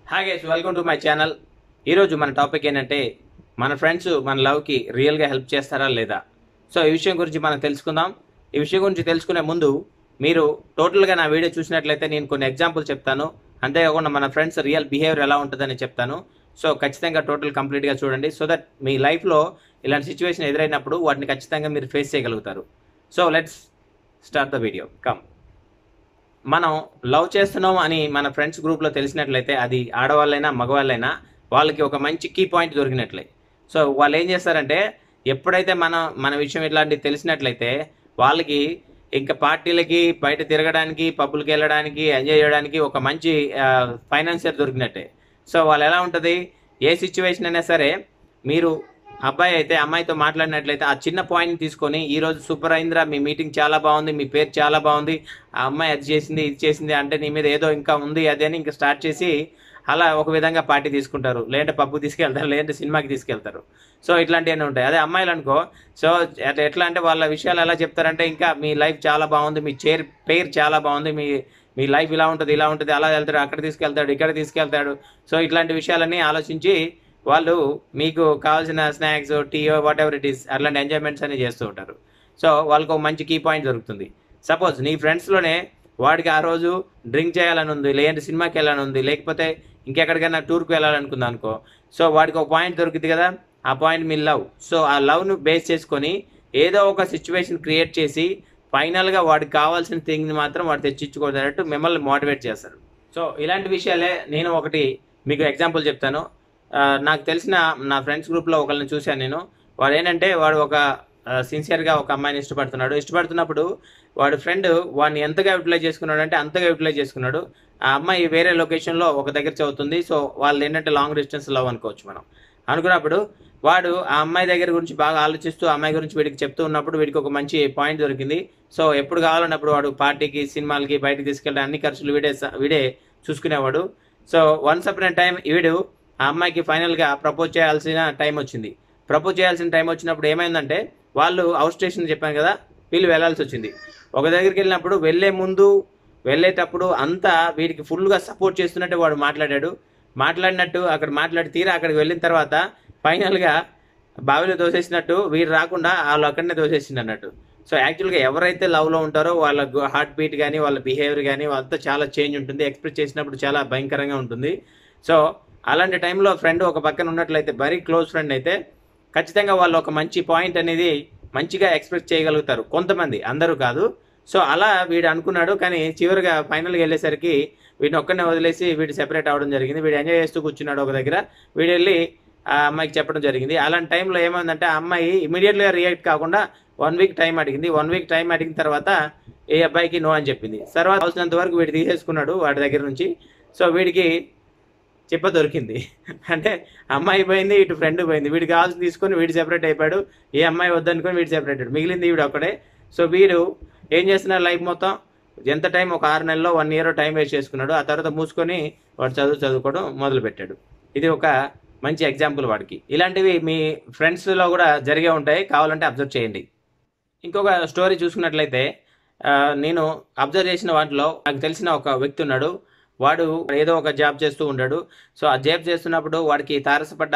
hi guys welcome to my channel ఈరోజు మన topic ఏంటంటే మన ఫ్రెండ్స్ మన లవ్కి రియల్గా హెల్ప్ చేస్తారా లేదా సో ఈ విషయం గురించి మనం తెలుసుకుందాం ఈ విషయం గురించి తెలుసుకునే ముందు మీరు టోటల్గా నా వీడియో చూసినట్లయితే నేను కొన్ని ఎగ్జాంపుల్ చెప్తాను అంతేకాకుండా మన ఫ్రెండ్స్ రియల్ బిహేవియర్ ఎలా ఉంటుందని చెప్తాను సో ఖచ్చితంగా టోటల్ కంప్లీట్గా చూడండి సో దట్ మీ లైఫ్లో ఇలాంటి సిచ్యువేషన్ ఎదురైనప్పుడు వాటిని ఖచ్చితంగా మీరు ఫేస్ చేయగలుగుతారు so let's start the video కమ్ మనం లవ్ చేస్తున్నాం అని మన ఫ్రెండ్స్ గ్రూప్లో తెలిసినట్లయితే అది ఆడవాళ్ళైనా మగవాళ్ళైనా వాళ్ళకి ఒక మంచి కీ పాయింట్ దొరికినట్లే సో వాళ్ళు ఏం చేస్తారంటే ఎప్పుడైతే మన మన విషయం ఇట్లాంటివి తెలిసినట్లయితే వాళ్ళకి ఇంకా పార్టీలకి బయట తిరగడానికి పబ్బులకి వెళ్ళడానికి ఎంజాయ్ చేయడానికి ఒక మంచి ఫైనాన్షియర్ దొరికినట్టే సో వాళ్ళు ఎలా ఉంటుంది ఏ సిచ్యువేషన్ అయినా సరే మీరు అబ్బాయి అయితే అమ్మాయితో మాట్లాడినట్లయితే ఆ చిన్న పాయింట్ తీసుకొని ఈ రోజు సూపర్ అయిందిరా మీ మీటింగ్ చాలా బాగుంది మీ పేరు చాలా బాగుంది ఆ అమ్మాయి అది చేసింది ఇది చేసింది అంటే నీ మీద ఏదో ఇంకా ఉంది అది అని ఇంకా స్టార్ట్ చేసి అలా ఒక విధంగా పార్టీ తీసుకుంటారు లేదంటే పబ్బు తీసుకెళ్తారు లేదంటే సినిమాకి తీసుకెళ్తారు సో ఇట్లాంటివన్నీ ఉంటాయి అదే అమ్మాయిలు అనుకో సో అట్లా ఎట్లా అంటే వాళ్ళ విషయాలు ఎలా చెప్తారంటే ఇంకా మీ లైఫ్ చాలా బాగుంది మీ చేర్ పేరు చాలా బాగుంది మీ మీ లైఫ్ ఇలా ఉంటుంది ఇలా ఉంటుంది అలా వెళ్తాడు అక్కడ తీసుకెళ్తాడు ఇక్కడ తీసుకెళ్తాడు సో ఇట్లాంటి విషయాలన్నీ ఆలోచించి వాళ్ళు మీకు కావాల్సిన snacks tea whatever it is అట్లాంటి ఎంజాయ్మెంట్స్ అన్ని చేస్తూ ఉంటారు సో వాళ్ళకు ఒక మంచి కీ పాయింట్ దొరుకుతుంది సపోజ్ నీ ఫ్రెండ్స్లోనే వాడికి ఆ రోజు డ్రింక్ చేయాలని ఉంది లేదంటే సినిమాకి వెళ్ళాలని ఉంది లేకపోతే ఇంకెక్కడికైనా టూర్కి వెళ్ళాలనుకుందా అనుకో సో వాడికి ఒక పాయింట్ దొరుకుతుంది కదా ఆ పాయింట్ మీ లవ్ సో ఆ లవ్ను బేస్ చేసుకొని ఏదో ఒక సిచ్యువేషన్ క్రియేట్ చేసి ఫైనల్గా వాడికి కావాల్సిన థింగ్ని మాత్రం వాడు తెచ్చిచ్చుకోదన్నట్టు మిమ్మల్ని మోటివేట్ చేస్తారు సో ఇలాంటి విషయాలే నేను ఒకటి మీకు ఎగ్జాంపుల్ చెప్తాను ఆ, నాకు తెలిసిన నా ఫ్రెండ్స్ గ్రూప్లో ఒకరిని చూశాను నేను వాడు ఏంటంటే వాడు ఒక సిన్సియర్గా ఒక అమ్మాయిని ఇష్టపడుతున్నాడు ఇష్టపడుతున్నప్పుడు వాడు ఫ్రెండ్ వాడిని ఎంతగా యూటిలైజ్ చేసుకున్నాడు అంటే అంతగా యూటిలైజ్ చేసుకున్నాడు ఆ అమ్మాయి వేరే లొకేషన్లో ఒక దగ్గర చదువుతుంది సో వాళ్ళు ఏంటంటే లాంగ్ డిస్టెన్స్ లవ్ అనుకోవచ్చు మనం అనుకున్నప్పుడు వాడు ఆ అమ్మాయి దగ్గర గురించి బాగా ఆలోచిస్తూ ఆ అమ్మాయి గురించి వీడికి చెప్తూ ఉన్నప్పుడు వీడికి ఒక మంచి పాయింట్ దొరికింది సో ఎప్పుడు కావాలన్నప్పుడు వాడు పార్టీకి సినిమాలకి బయటకి తీసుకెళ్ళి అన్ని ఖర్చులు వీడే వీడే చూసుకునేవాడు సో వన్స్ అప్ టైం వీడు ఆ అమ్మాయికి ఫైనల్గా ప్రపోజ్ చేయాల్సిన టైం వచ్చింది ప్రపోజ్ చేయాల్సిన టైం వచ్చినప్పుడు ఏమైందంటే వాళ్ళు అవుట్ స్టేషన్ చెప్పాను కదా వీళ్ళు వెళ్ళాల్సి వచ్చింది ఒక దగ్గరికి వెళ్ళినప్పుడు వెళ్ళే ముందు వెళ్ళేటప్పుడు అంతా వీడికి ఫుల్గా సపోర్ట్ చేస్తున్నట్టు వాడు మాట్లాడాడు మాట్లాడినట్టు అక్కడ మాట్లాడి తీరా అక్కడికి వెళ్ళిన తర్వాత ఫైనల్గా బావిలో దోసేసినట్టు వీడు రాకుండా వాళ్ళు అక్కడనే దోసేసింది అన్నట్టు సో యాక్చువల్గా ఎవరైతే లవ్లో ఉంటారో వాళ్ళ హార్ట్ బీట్ కానీ వాళ్ళ బిహేవియర్ కానీ వాళ్ళతో చాలా చేంజ్ ఉంటుంది ఎక్స్ప్రెస్ చేసినప్పుడు చాలా భయంకరంగా ఉంటుంది సో అలాంటి టైంలో ఫ్రెండ్ ఒక పక్కన ఉన్నట్లయితే వెరీ క్లోజ్ ఫ్రెండ్ అయితే ఖచ్చితంగా వాళ్ళు ఒక మంచి పాయింట్ అనేది మంచిగా ఎక్స్ప్రెస్ చేయగలుగుతారు కొంతమంది అందరూ కాదు సో అలా వీడు అనుకున్నాడు కానీ చివరిగా ఫైనల్గా వెళ్ళేసరికి వీడిని ఒక్కనే వదిలేసి వీడు సెపరేట్ అవ్వడం జరిగింది వీడు ఎంజాయ్ చేస్తూ కూర్చున్నాడు ఒక దగ్గర వీడు వెళ్ళి ఆ అమ్మాయికి చెప్పడం జరిగింది అలాంటి టైంలో ఏమైందంటే ఆ అమ్మాయి ఇమీడియట్గా రియాక్ట్ కాకుండా వన్ వీక్ టైం అడిగింది వన్ వీక్ టైం అడిగిన తర్వాత ఏ అబ్బాయికి నో అని చెప్పింది తర్వాత అవసరంత వరకు వీడు తీసేసుకున్నాడు వాడి దగ్గర నుంచి సో వీడికి చెప్ప దొరికింది అంటే అమ్మాయి పోయింది ఇటు ఫ్రెండ్ పోయింది వీడు కావాల్సి తీసుకొని వీడు సెపరేట్ అయిపోయాడు ఏ అమ్మాయి వద్దనుకొని వీడు సెపరేట్ అయ్యాడు మిగిలింది వీడు ఒక్కడే సో వీడు ఏం చేస్తున్నారు లైఫ్ మొత్తం ఎంత టైం ఒక ఆరు నెలల్లో వన్ ఇయర్ టైం వేస్ట్ చేసుకున్నాడు ఆ తర్వాత మూసుకొని వాడు చదువు చదువుకోవడం మొదలు పెట్టాడు ఇది ఒక మంచి ఎగ్జాంపుల్ వాడికి ఇలాంటివి మీ ఫ్రెండ్స్లో కూడా జరిగే ఉంటాయి కావాలంటే అబ్జర్వ్ చేయండి ఇంకొక స్టోరీ చూసుకున్నట్లయితే ఆ, నేను అబ్జర్వ్ చేసిన వాటిలో నాకు తెలిసిన ఒక వ్యక్తి ఉన్నాడు వాడు ఏదో ఒక జాబ్ చేస్తూ ఉంటాడు సో ఆ జాబ్ చేస్తున్నప్పుడు వాడికి తారసపడ్డ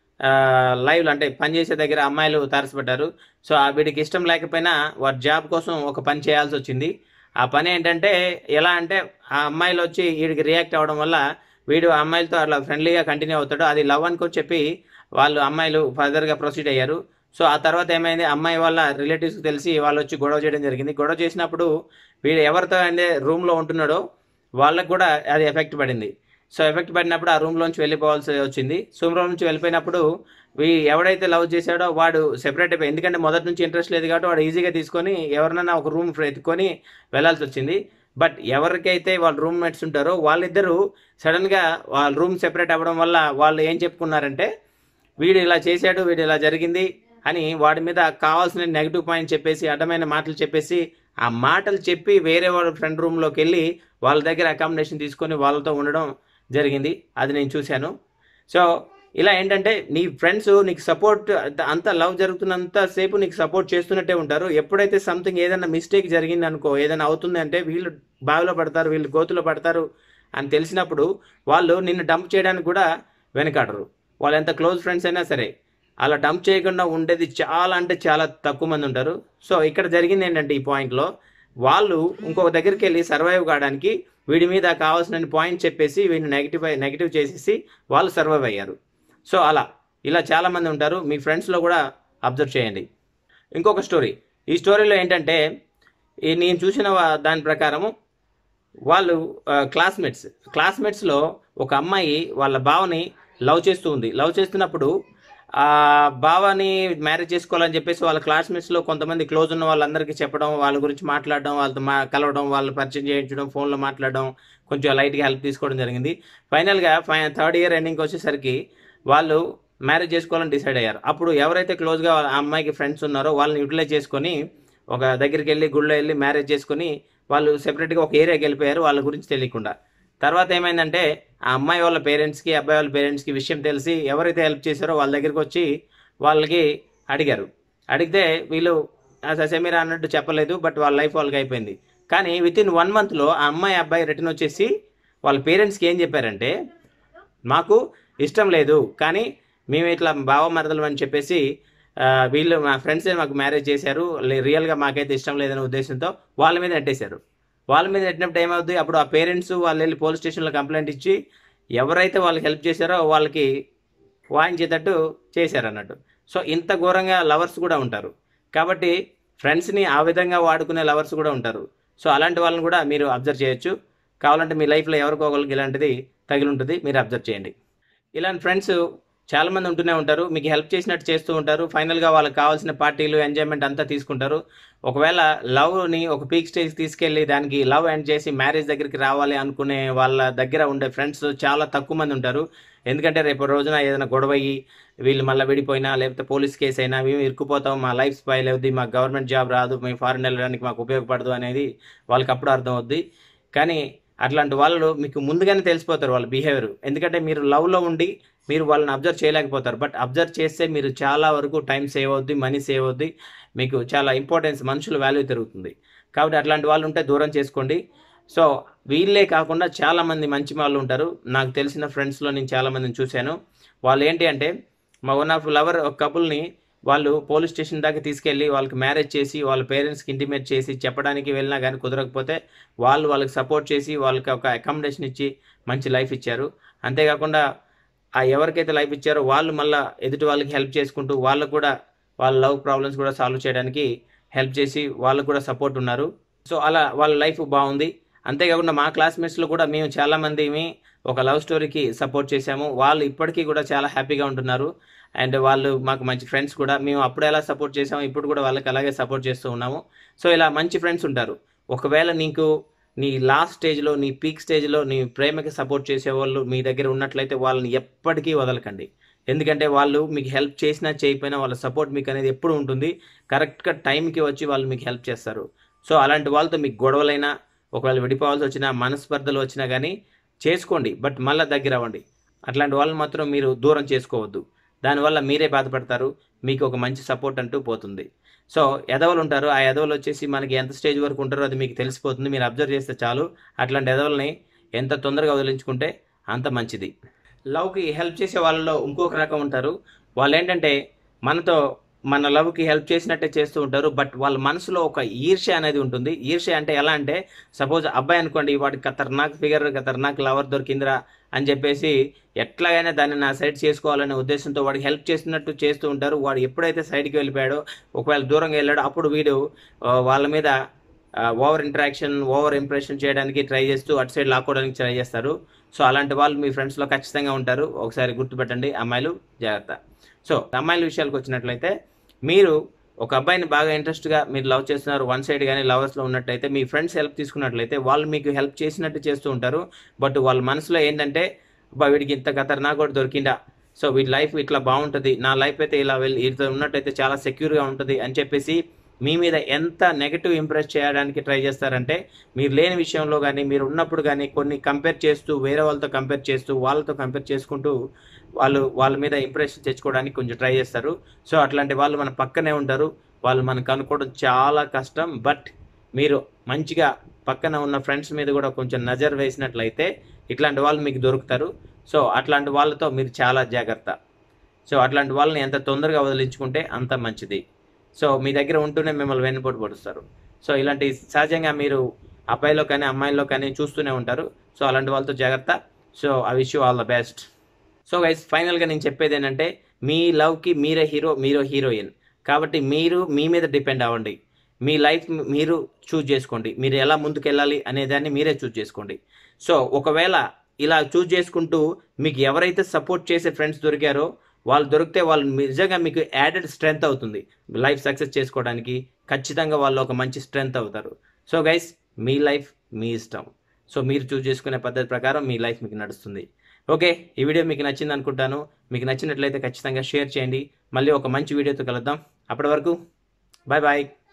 లైవ్ అంటే పని చేసే దగ్గర అమ్మాయిలు తారసపడ్డారు సో ఆ వీడికి ఇష్టం లేకపోయినా వాడి జాబ్ కోసం ఒక పని చేయాల్సి వచ్చింది ఆ పని ఏంటంటే ఎలా అంటే ఆ అమ్మాయిలు వచ్చి వీడికి రియాక్ట్ అవ్వడం వల్ల వీడు ఆ అమ్మాయిలతో అట్లా ఫ్రెండ్లీగా కంటిన్యూ అవుతాడు అది లవ్ అనుకొని చెప్పి వాళ్ళు అమ్మాయిలు ఫర్దర్గా ప్రొసీడ్ అయ్యారు సో ఆ తర్వాత ఏమైంది అమ్మాయి వాళ్ళ రిలేటివ్స్కి తెలిసి వాళ్ళు వచ్చి గొడవ చేయడం జరిగింది గొడవ చేసినప్పుడు వీడు ఎవరితో అంటే రూమ్లో ఉంటున్నాడో వాళ్ళకు కూడా అది ఎఫెక్ట్ పడింది సో ఎఫెక్ట్ పడినప్పుడు ఆ రూమ్లోంచి వెళ్ళిపోవాల్సి వచ్చింది సో రూమ్ నుంచి వెళ్ళిపోయినప్పుడు వీ ఎవడైతే లవ్ చేశాడో వాడు సెపరేట్ అయిపోయి ఎందుకంటే మొదటి నుంచి ఇంట్రెస్ట్ లేదు కాబట్టి వాడు ఈజీగా తీసుకొని ఎవరినైనా ఒక రూమ్ ఎత్తుకొని వెళ్ళాల్సి వచ్చింది బట్ ఎవరికైతే వాళ్ళ రూమ్మేట్స్ ఉంటారో వాళ్ళిద్దరూ సడన్గా వాళ్ళ రూమ్ సెపరేట్ అవ్వడం వల్ల వాళ్ళు ఏం చెప్పుకున్నారంటే వీడు ఇలా చేశాడు వీడు ఇలా జరిగింది అని వాడి మీద కావాల్సిన నెగిటివ్ పాయింట్ చెప్పేసి అడ్డమైన మాటలు చెప్పేసి ఆ మాటలు చెప్పి వేరే వాళ్ళ ఫ్రెండ్ రూమ్లోకి వెళ్ళి వాళ్ళ దగ్గర అకామిడేషన్ తీసుకొని వాళ్ళతో ఉండడం జరిగింది అది నేను చూశాను సో ఇలా ఏంటంటే నీ ఫ్రెండ్స్ నీకు సపోర్ట్ అంత లవ్ జరుగుతున్నంత సేపు నీకు సపోర్ట్ చేస్తున్నట్టే ఉంటారు ఎప్పుడైతే సంథింగ్ ఏదైనా మిస్టేక్ జరిగింది అనుకో ఏదైనా అవుతుంది అంటే వీళ్ళు బావిలో పడతారు వీళ్ళు గోతులో పడతారు అని తెలిసినప్పుడు వాళ్ళు నిన్ను డంప్ చేయడానికి కూడా వెనకాడరు వాళ్ళు ఎంత క్లోజ్ ఫ్రెండ్స్ అయినా సరే అలా డంప్ చేయకుండా ఉండేది చాలా అంటే చాలా తక్కువ మంది ఉంటారు సో ఇక్కడ జరిగింది ఏంటంటే ఈ పాయింట్లో వాళ్ళు ఇంకొక దగ్గరికి వెళ్ళి సర్వైవ్ కావడానికి వీడి మీద కావాల్సిన పాయింట్ చెప్పేసి వీడిని నెగిటివ్ నెగిటివ్ చేసేసి వాళ్ళు సర్వైవ్ అయ్యారు సో అలా ఇలా చాలామంది ఉంటారు మీ ఫ్రెండ్స్లో కూడా అబ్జర్వ్ చేయండి ఇంకొక స్టోరీ ఈ స్టోరీలో ఏంటంటే ఈ నేను చూసిన వా- దాని ప్రకారము వాళ్ళు క్లాస్మేట్స్ క్లాస్మేట్స్లో ఒక అమ్మాయి వాళ్ళ బావని లవ్ చేస్తూ ఉంది లవ్ చేస్తున్నప్పుడు ఆ బావని మ్యారేజ్ చేసుకోవాలని చెప్పేసి వాళ్ళ క్లాస్మేట్స్లో కొంతమంది క్లోజ్ ఉన్న వాళ్ళందరికీ చెప్పడం వాళ్ళ గురించి మాట్లాడడం వాళ్ళతో మా కలవడం వాళ్ళు పరిచయం చేయించడం ఫోన్లో మాట్లాడడం కొంచెం లైట్గా హెల్ప్ తీసుకోవడం జరిగింది ఫైనల్గా ఫై థర్డ్ ఇయర్ ఎండింగ్కి వచ్చేసరికి వాళ్ళు మ్యారేజ్ చేసుకోవాలని డిసైడ్ అయ్యారు అప్పుడు ఎవరైతే క్లోజ్గా ఆ అమ్మాయికి ఫ్రెండ్స్ ఉన్నారో వాళ్ళని యూటిలైజ్ చేసుకొని ఒక దగ్గరికి వెళ్ళి గుళ్ళో వెళ్ళి మ్యారేజ్ చేసుకొని వాళ్ళు సెపరేట్గా ఒక ఏరియాకి వెళ్ళిపోయారు వాళ్ళ గురించి తెలియకుండా తర్వాత ఏమైందంటే ఆ అమ్మాయి వాళ్ళ పేరెంట్స్కి అబ్బాయి వాళ్ళ పేరెంట్స్కి విషయం తెలిసి ఎవరైతే హెల్ప్ చేశారో వాళ్ళ దగ్గరికి వచ్చి వాళ్ళకి అడిగారు అడిగితే వీళ్ళు ససేమిరా అన్నట్టు చెప్పలేదు బట్ వాళ్ళ లైఫ్ వాళ్ళకి అయిపోయింది కానీ విత్ ఇన్ వన్ మంత్లో ఆ అమ్మాయి అబ్బాయి రిటర్న్ వచ్చేసి వాళ్ళ పేరెంట్స్కి ఏం చెప్పారంటే మాకు ఇష్టం లేదు కానీ మేము ఇట్లా బావ మరదలు అని చెప్పేసి ఆ, వీళ్ళు మా ఫ్రెండ్సే మాకు మ్యారేజ్ చేశారు లే- రియల్గా మాకైతే ఇష్టం లేదనే ఉద్దేశంతో వాళ్ళ మీద నెట్టేశారు వాళ్ళ మీద నెట్టినప్పుడు ఏమవుద్ది అప్పుడు ఆ పేరెంట్స్ వాళ్ళు వెళ్ళి పోలీస్ స్టేషన్లో కంప్లైంట్ ఇచ్చి ఎవరైతే వాళ్ళకి హెల్ప్ చేశారో వాళ్ళకి వాయించేటట్టు చేశారు అన్నట్టు సో ఇంత ఘోరంగా లవర్స్ కూడా ఉంటారు కాబట్టి ఫ్రెండ్స్ని ఆ విధంగా వాడుకునే లవర్స్ కూడా ఉంటారు సో అలాంటి వాళ్ళని కూడా మీరు అబ్జర్వ్ చేయొచ్చు కావాలంటే మీ లైఫ్లో ఎవరికో ఒకరికి ఇలాంటిది తగిలి ఉంటుంది మీరు అబ్జర్వ్ చేయండి ఇలాంటి ఫ్రెండ్స్ చాలా మంది ఉంటూనే ఉంటారు మీకు హెల్ప్ చేసినట్టు చేస్తూ ఉంటారు ఫైనల్గా వాళ్ళకి కావాల్సిన పార్టీలు ఎంజాయ్మెంట్ అంతా తీసుకుంటారు ఒకవేళ లవ్ని ఒక పీక్ స్టేజ్ తీసుకెళ్ళి దానికి లవ్ ఎండ్ చేసి మ్యారేజ్ దగ్గరికి రావాలి అనుకునే వాళ్ళ దగ్గర ఉండే ఫ్రెండ్స్ చాలా తక్కువ మంది ఉంటారు ఎందుకంటే రేపు రోజున ఏదైనా గొడవ అయ్యి వీళ్ళు మళ్ళీ విడిపోయినా లేకపోతే పోలీస్ కేసు అయినా మేము ఇరుక్కుపోతాం మా లైఫ్ స్పైల్ అవుద్ది మాకు గవర్నమెంట్ జాబ్ రాదు మేము ఫారెన్ వెళ్ళడానికి మాకు ఉపయోగపడదు అనేది వాళ్ళకి అప్పుడు అర్థం అవుద్ది కానీ అట్లాంటి వాళ్ళు మీకు ముందుగానే తెలిసిపోతారు వాళ్ళ బిహేవియర్ ఎందుకంటే మీరు లవ్లో ఉండి మీరు వాళ్ళని అబ్జర్వ్ చేయలేకపోతారు బట్ అబ్జర్వ్ చేస్తే మీరు చాలా వరకు టైం సేవ్ అవుద్ది మనీ సేవ్ అవుద్ది మీకు చాలా ఇంపార్టెన్స్ మనుషుల వాల్యూ పెరుగుతుంది కాబట్టి అట్లాంటి వాళ్ళు ఉంటే దూరం చేసుకోండి సో వీళ్ళే కాకుండా చాలామంది మంచి వాళ్ళు ఉంటారు నాకు తెలిసిన ఫ్రెండ్స్లో నేను చాలామందిని చూశాను వాళ్ళు ఏంటి అంటే మా వన్ ఆఫ్ లవర్ ఒక కపుల్ని వాళ్ళు పోలీస్ స్టేషన్ దాకా తీసుకెళ్ళి వాళ్ళకి మ్యారేజ్ చేసి వాళ్ళ పేరెంట్స్కి ఇంటిమేట్ చేసి చెప్పడానికి వెళ్ళినా కానీ కుదరకపోతే వాళ్ళు వాళ్ళకి సపోర్ట్ చేసి వాళ్ళకి ఒక అకామిడేషన్ ఇచ్చి మంచి లైఫ్ ఇచ్చారు అంతేకాకుండా ఆ ఎవరికైతే లైఫ్ ఇచ్చారో వాళ్ళు మళ్ళీ ఎదుటి వాళ్ళకి హెల్ప్ చేసుకుంటూ వాళ్ళకు కూడా వాళ్ళ లవ్ ప్రాబ్లమ్స్ కూడా సాల్వ్ చేయడానికి హెల్ప్ చేసి వాళ్ళకు కూడా సపోర్ట్ ఉన్నారు సో అలా వాళ్ళ లైఫ్ బాగుంది అంతేకాకుండా మా క్లాస్మేట్స్లో కూడా మేము చాలామంది ఒక లవ్ స్టోరీకి సపోర్ట్ చేశాము వాళ్ళు ఇప్పటికీ కూడా చాలా హ్యాపీగా ఉంటున్నారు అండ్ వాళ్ళు మాకు మంచి ఫ్రెండ్స్ కూడా మేము అప్పుడు ఎలా సపోర్ట్ చేసాము ఇప్పుడు కూడా వాళ్ళకి అలాగే సపోర్ట్ చేస్తూ ఉన్నాము సో ఇలా మంచి ఫ్రెండ్స్ ఉంటారు ఒకవేళ నీకు నీ లాస్ట్ స్టేజ్లో నీ పీక్ స్టేజ్లో నీ ప్రేమకి సపోర్ట్ చేసేవాళ్ళు మీ దగ్గర ఉన్నట్లయితే వాళ్ళని ఎప్పటికీ వదలకండి ఎందుకంటే వాళ్ళు మీకు హెల్ప్ చేసినా చేయకపోయినా వాళ్ళ సపోర్ట్ మీకు అనేది ఎప్పుడు ఉంటుంది కరెక్ట్గా టైంకి వచ్చి వాళ్ళు మీకు హెల్ప్ చేస్తారు సో అలాంటి వాళ్ళతో మీకు గొడవలైనా ఒకవేళ విడిపోవాల్సి వచ్చినా మనస్పర్ధలు వచ్చినా కానీ చేసుకోండి బట్ మళ్ళీ దగ్గర అవ్వండి అట్లాంటి వాళ్ళని మాత్రం మీరు దూరం చేసుకోవద్దు దానివల్ల మీరే బాధపడతారు మీకు ఒక మంచి సపోర్ట్ అంటూ పోతుంది సో ఎదవలు ఉంటారు ఆ ఎదవలు వచ్చేసి మనకి ఎంత స్టేజ్ వరకు ఉంటారో అది మీకు తెలిసిపోతుంది మీరు అబ్జర్వ్ చేస్తే చాలు అట్లాంటి ఎదవల్ని ఎంత తొందరగా వదిలించుకుంటే అంత మంచిది లవ్కి హెల్ప్ చేసే వాళ్ళలో ఇంకొక రకం ఉంటారు వాళ్ళు ఏంటంటే మనతో మన లవ్కి హెల్ప్ చేసినట్టే చేస్తూ ఉంటారు బట్ వాళ్ళ మనసులో ఒక ఈర్ష్య అనేది ఉంటుంది ఈర్ష్య అంటే ఎలా అంటే సపోజ్ అబ్బాయి అనుకోండి వాడికి ఖతర్నాక్ ఫిగర్ ఖతర్నాక్ లవర్ దొరికిందిరా అని చెప్పేసి ఎట్లాగైనా దాన్ని నా సైడ్ చేసుకోవాలనే ఉద్దేశంతో వాడికి హెల్ప్ చేస్తున్నట్టు చేస్తూ ఉంటారు వాడు ఎప్పుడైతే సైడ్కి వెళ్ళిపోయాడో ఒకవేళ దూరంగా వెళ్ళాడో అప్పుడు వీడు ఆ, వాళ్ళ మీద ఓవర్ ఇంటరాక్షన్ ఓవర్ ఇంప్రెషన్ చేయడానికి ట్రై చేస్తూ అటు సైడ్ లాక్కోవడానికి ట్రై చేస్తారు సో అలాంటి వాళ్ళు మీ ఫ్రెండ్స్లో ఖచ్చితంగా ఉంటారు ఒకసారి గుర్తుపెట్టండి అమ్మాయిలు జాగ్రత్త సో అమ్మాయిల విషయాలకు వచ్చినట్లయితే మీరు ఒక అబ్బాయిని బాగా ఇంట్రెస్ట్గా మీరు లవ్ చేస్తున్నారు వన్ సైడ్ కానీ లవర్స్లో ఉన్నట్టయితే మీ ఫ్రెండ్స్ హెల్ప్ తీసుకున్నట్లయితే వాళ్ళు మీకు హెల్ప్ చేసినట్టు చేస్తూ ఉంటారు బట్ వాళ్ళ మనసులో ఏంటంటే అబ్బా వీడికి ఇంత ఖతర్నాక్ కూడా దొరికిందా సో వీడి లైఫ్ ఇట్లా బాగుంటుంది నా లైఫ్ అయితే ఇలా వెళ్ళి వీటితో ఉన్నట్టయితే చాలా సెక్యూర్గా ఉంటుంది అని చెప్పేసి మీ మీద ఎంత నెగటివ్ ఇంప్రెస్ చేయడానికి ట్రై చేస్తారంటే మీరు లేని విషయంలో కానీ మీరు ఉన్నప్పుడు కానీ కొన్ని కంపేర్ చేస్తూ వేరే వాళ్ళతో కంపేర్ చేస్తూ వాళ్ళతో కంపేర్ చేసుకుంటూ వాళ్ళు వాళ్ళ మీద ఇంప్రెషన్ తెచ్చుకోవడానికి కొంచెం ట్రై చేస్తారు సో అట్లాంటి వాళ్ళు మన పక్కనే ఉంటారు వాళ్ళు మనకు అనుకోవడం చాలా కష్టం బట్ మీరు మంచిగా పక్కన ఉన్న ఫ్రెండ్స్ మీద కూడా కొంచెం నజర్ వేసినట్లయితే ఇట్లాంటి వాళ్ళు మీకు దొరుకుతారు సో అట్లాంటి వాళ్ళతో మీరు చాలా జాగ్రత్త సో అట్లాంటి వాళ్ళని ఎంత తొందరగా వదిలించుకుంటే అంత మంచిది సో మీ దగ్గర ఉంటూనే మిమ్మల్ని వెన్నుపోటు పడుస్తారు సో ఇలాంటి సహజంగా మీరు అబ్బాయిలో కానీ అమ్మాయిల్లో కానీ చూస్తూనే ఉంటారు సో అలాంటి వాళ్ళతో జాగ్రత్త so I wish you all the best so guys ఫైనల్గా నేను చెప్పేది ఏంటంటే మీ లవ్కి మీరే హీరో మీరో హీరోయిన్ కాబట్టి మీరు మీ మీద డిపెండ్ అవ్వండి మీ లైఫ్ మీరు చూజ్ చేసుకోండి మీరు ఎలా ముందుకు వెళ్ళాలి అనే దాన్ని మీరే చూజ్ చేసుకోండి సో ఒకవేళ ఇలా చూజ్ చేసుకుంటూ మీకు ఎవరైతే సపోర్ట్ చేసే ఫ్రెండ్స్ దొరికారో వాళ్ళు దొరికితే వాళ్ళు నిజంగా మీకు యాడెడ్ స్ట్రెంగ్త్ అవుతుంది లైఫ్ సక్సెస్ చేసుకోవడానికి ఖచ్చితంగా వాళ్ళు ఒక మంచి స్ట్రెంగ్త్ అవుతారు సో గైస్ మీ లైఫ్ మీ ఇష్టం సో మీరు చూజ్ చేసుకునే పద్ధతి ప్రకారం మీ లైఫ్ మీకు నడుస్తుంది ఓకే ఈ వీడియో మీకు నచ్చింది అనుకుంటాను మీకు నచ్చినట్లయితే ఖచ్చితంగా షేర్ చేయండి మళ్ళీ ఒక మంచి వీడియోతో కలుద్దాం అప్పటి వరకు బాయ్ బాయ్